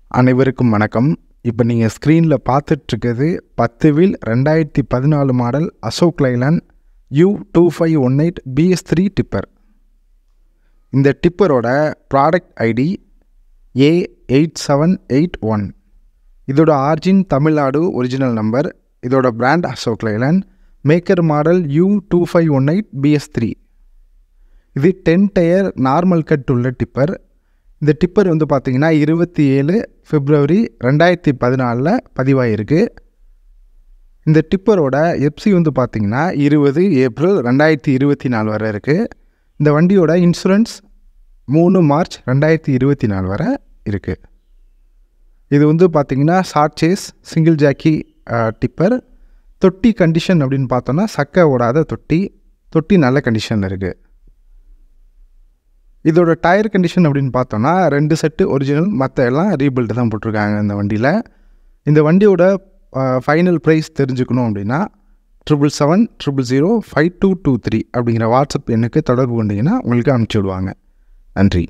அனைவருக்கும் வணக்கம் இப்போ நீங்கள் ஸ்க்ரீனில் பார்த்துட்ருக்கிறது பத்து வீல் ரெண்டாயிரத்தி பதினாலு model Ashok Leyland U two five one eight BS three tipper இந்த டிப்பரோட product ID A eight seven eight one இதோட ஆர்ஜின் தமிழ்நாடு ஒரிஜினல் நம்பர் இதோட brand Ashok Leyland maker model U two five one eight BS three இது டென் டயர் நார்மல் கட் உள்ள tipper இந்த tipper வந்து பார்த்திங்கன்னா இருபத்தி ஏழு பிப்ரவரி ரெண்டாயிரத்தி பதினாலில் பதிவாகிருக்கு இந்த டிப்பரோட எப்சி வந்து பார்த்திங்கன்னா இருபது ஏப்ரல் ரெண்டாயிரத்தி இருபத்தி நாலு வரை இருக்குது இந்த வண்டியோட இன்சூரன்ஸ் மூணு மார்ச் ரெண்டாயிரத்தி இருபத்தி நாலு வரை இருக்குது இது வந்து பார்த்திங்கன்னா short chassis single jockey tipper தொட்டி கண்டிஷன் அப்படின்னு பார்த்தோன்னா சக்கை ஓடாத தொட்டி தொட்டி நல்ல கண்டிஷனில் இருக்குது இதோட டயர் கண்டிஷன் அப்படின்னு பார்த்தோன்னா ரெண்டு செட்டு ஒரிஜினல் மற்ற எல்லாம் ரீபில்டு தான் போட்டிருக்காங்க இந்த வண்டியில் இந்த வண்டியோட ஃபைனல் ப்ரைஸ் தெரிஞ்சுக்கணும் அப்படின்னா triple seven triple zero five two two three அப்படிங்கிற வாட்ஸ்அப் எண்ணுக்கு தொடர்பு கொண்டீங்கன்னா உங்களுக்கு அனுப்பிச்சி விடுவாங்க நன்றி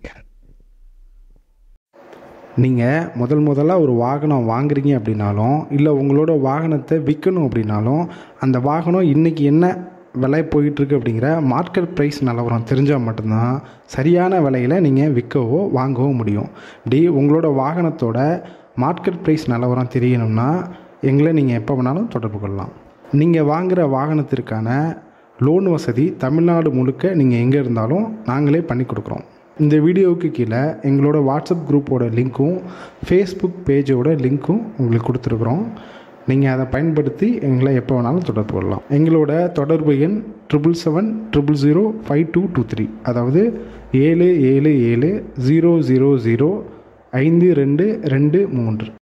நீங்கள் முதல் முதலாக ஒரு வாகனம் வாங்குறீங்க அப்படின்னாலும் இல்லை உங்களோட வாகனத்தை விற்கணும் அப்படின்னாலும் அந்த வாகனம் இன்றைக்கி என்ன விலை போயிட்டுருக்கு அப்படிங்கிற மார்க்கெட் ப்ரைஸ் நிலவரம் தெரிஞ்சால் மட்டும்தான் சரியான விலையில் நீங்கள் விற்கவோ வாங்கவோ முடியும் இப்படி உங்களோட வாகனத்தோட மார்க்கெட் ப்ரைஸ் நிலவரம் தெரியணும்னா எங்களை நீங்கள் எப்போ வேணாலும் தொடர்பு கொள்ளலாம் நீங்கள் வாங்குகிற வாகனத்திற்கான லோன் வசதி தமிழ்நாடு முழுக்க நீங்கள் எங்கே இருந்தாலும் நாங்களே பண்ணி கொடுக்குறோம் இந்த வீடியோவுக்கு கீழே எங்களோட வாட்ஸ்அப் குரூப்போட லிங்க்கும் ஃபேஸ்புக் பேஜோட லிங்க்கும் உங்களுக்கு கொடுத்துருக்குறோம் நீங்கள் அதை பயன்படுத்தி எங்களை எப்போ வேணாலும் தொடர்பு கொள்ளலாம் எங்களோட தொடர்பு எண் triple seven triple zero five two two three அதாவது ஏழு ஏழு ஏழு ஜீரோ ஜீரோ ஜீரோ ஐந்து ரெண்டு ரெண்டு மூன்று